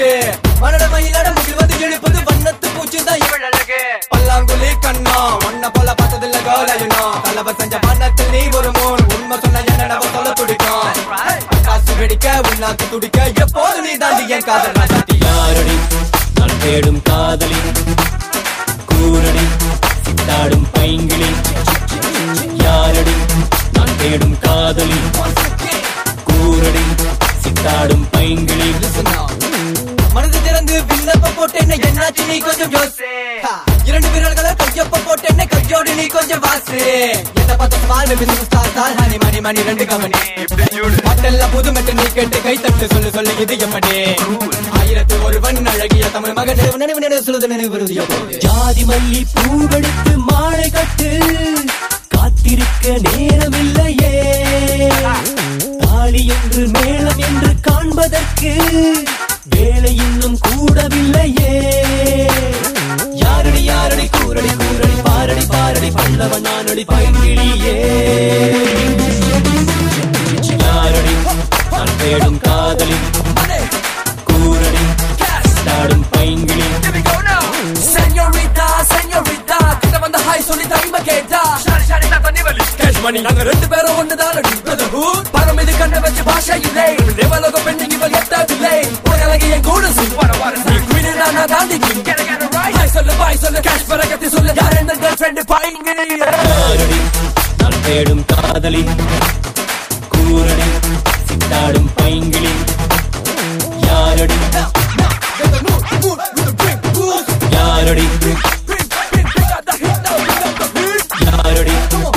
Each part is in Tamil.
அழகு மனட மயிலட முகிழ்வது எழுப்பது வண்ணத்து பூச்சி தான் இவள் அழகு பல்லாங்குழி கண்ணா உன்ன போல பார்த்ததில்ல கோலையுனோ கலவ செஞ்ச பண்ணத்தில் நீ ஒரு மூன் உண்மை சொன்ன என்ன நம்ம சொல்ல துடிக்கும் காசு வெடிக்க உன்னாக்கு துடிக்க எப்போது நீ தாண்டி என் காதல் ராஜாத்தி யாரடி நான் தேடும் காதலி கூரடி சித்தாடும் பைங்கிளி யாரடி நான் தேடும் காதலி கூரடி சித்தாடும் பைங்கிளி மனது திறந்து விண்ணப்ப போட்டு என்ன என்னாச்சு நீ கொஞ்சம் யோசி இரண்டு விரல்களை கையொப்ப போட்டு என்ன கையோடு நீ கொஞ்சம் வாசு எந்த பத்து small business star star honey money money ரெண்டு கமனி பாட்டெல்லாம் புது மெட்டு நீ கேட்டு கை தட்டு சொல்லு சொல்லு இது எப்படி ஆயிரத்து ஒருவன் அழகிய தமிழ் மகன் நினைவு நினைவு நினைவு சொல்லுது நினைவு வருது எப்போது? ஜாதி மல்லி பூவெடுத்து மாலை கட்டு காத்திருக்க நேரமில்லையே தாலி என்று மேளம் என்று காண்பதற்கு வேலை இன்னும் கூடவில்லையே யாரடி யாரடி கூரடி கூரடி பாரடி பாரடி பல்லவன் நானடி பைங்கிளியே யாரடி நான் தேடும் காதலி கூரடி தாடும் பைங்கிளி செஞ்சோரிட்டா செஞ்சோரிட்டா கிட்ட வந்த ஹாய் சொல்லி தனிமை கேட்டா ஷாரி ஷாரி நான் தண்ணி வலி கேஷ் மணி நாங்க ரெண்டு பேரும் ஒண்ணுதான் பிரதர்ஹுட் பரம் இது கண்ட வச்சு பாஷை இல்லை தேவலோக பெண்ணிங் இவள் எட்டவில்லை உலகலகி என் கூட வர வர நீ குயின் நான் நான் தாண்டி king get get right hi சொல்லு பாய் சொல்லு கேஷ் பரகத்தி சொல்லு யார் என்ன கேர்ள் ஃப்ரெண்ட் பாயிங்க யாரடி நான் தேடும் காதலி கூரடி சித்தாடும் பைங்கிளி யாரடி யாரடி யாரடி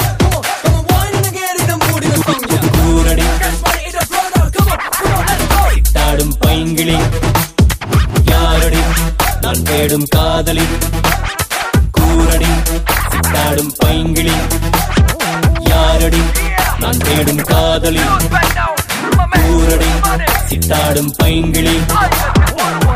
கூரடி சித்தாடும் பைங்கிளி யாரடி நான் தேடும் காதலி கூரடி சித்தாடும் பைங்கிளி யாரடி நான் தேடும் காதலி கூரடி சித்தாடும் பைங்கிளி